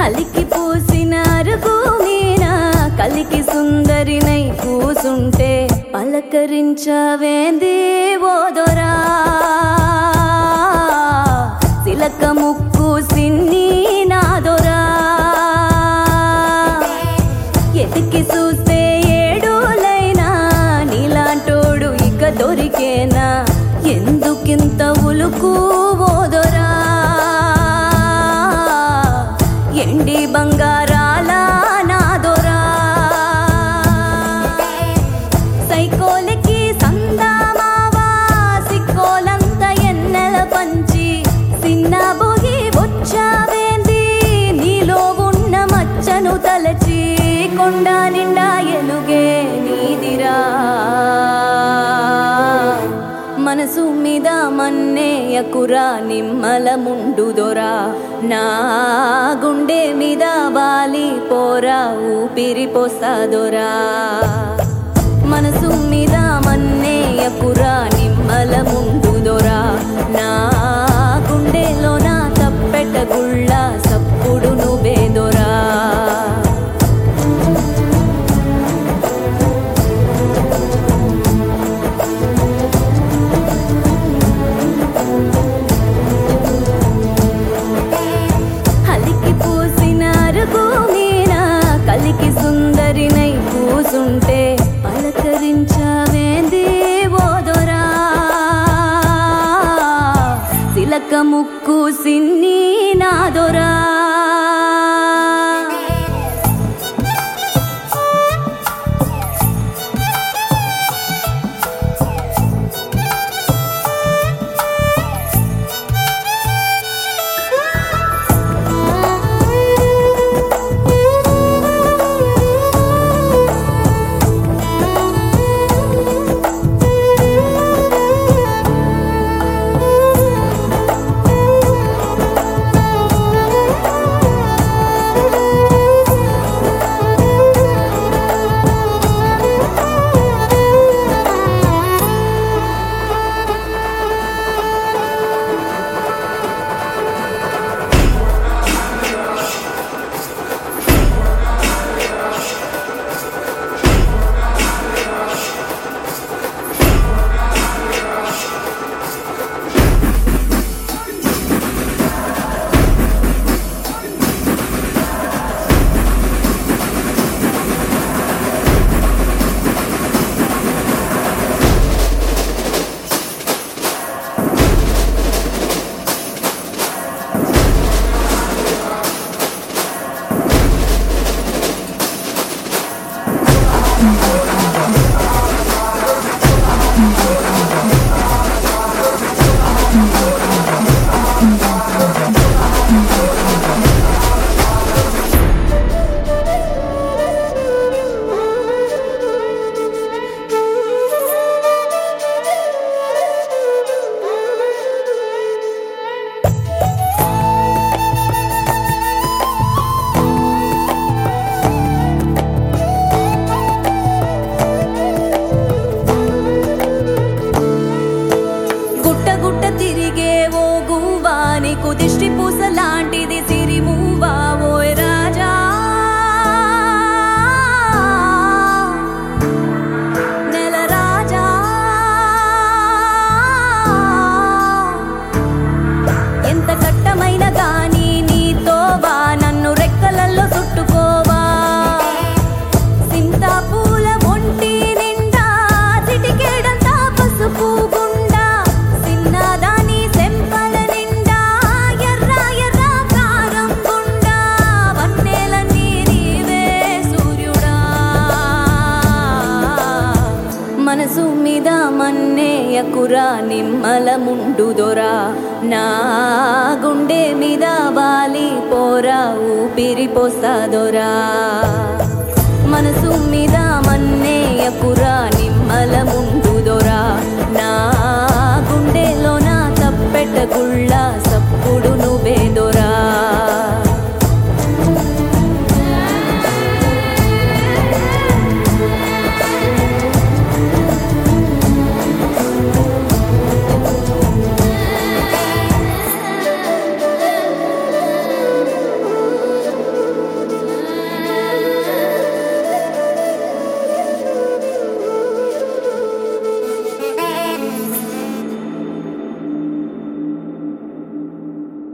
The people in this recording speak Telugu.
అలికి పూసిన అరుగు మీన కలికి సుందరినై కూసుంటే పలకరించవేంది ఓదొరా సిలక ముక్కు సిన్ని నాదొరా ఎతికి చూస్తే ఏడులైనా నీలాంటోడు ఇక దొరికేనా ఎందుకింత ఉలుకు ఓదొరా ఎండి బంగారాల నాదొరా సైకోలకి సందామావా సిక్కోలంత ఎన్నెల పంచి సిన్న బొగి వచ్చావేంది నీలో ఉన్న మచ్చను తలచి కొండ నిండా ఎలుగే నీదిరా మనసు మీద మన్నేయకురా నిమ్మల ముండుదొరా నా గుండె మీద వాలి పోరా ఊపిరి పోసాదొరా మనసు మీద మన్నేయకురా నిమ్మల ముండుదొరా నా గుండెలో నా తప్పెట గుళ్ళ సప్పుడు నువ్వేదొరా అలికి పూసిన అరుగు మీన కలికి సుందరినై కూసుంటే పలకరించవేంది ఓదొరా సిలక ముక్కు సిన్ని నాదొరా గుట్ట గుట్ట తిరిగే ఓ గువ్వా నీకు దిష్టి పూస లాంటిది సిరిమువ్వా ఓయ్ రాజా నెల రాజా ఎంత కట్టమైన గాని నీతోవా నన్ను రెక్కలల్లో చుట్టుకోవా సింతా పూల ఒంటి నిండా చిటికేడంతా పసుపు గుండా సిన్నదాని సెంపల నిండా ఎర్ర ఎర్ర కారం గుండా వన్నెలన్నీ నీవే సూర్యుడా మనసు మీద మన్నేయకురా నిమ్మల ముండుదొరా నా గుండె మీద వాలి పోరా ఊపిరి పోసాదొరా మనసు మీద మన్నేయకురా నిమ్మల ముండు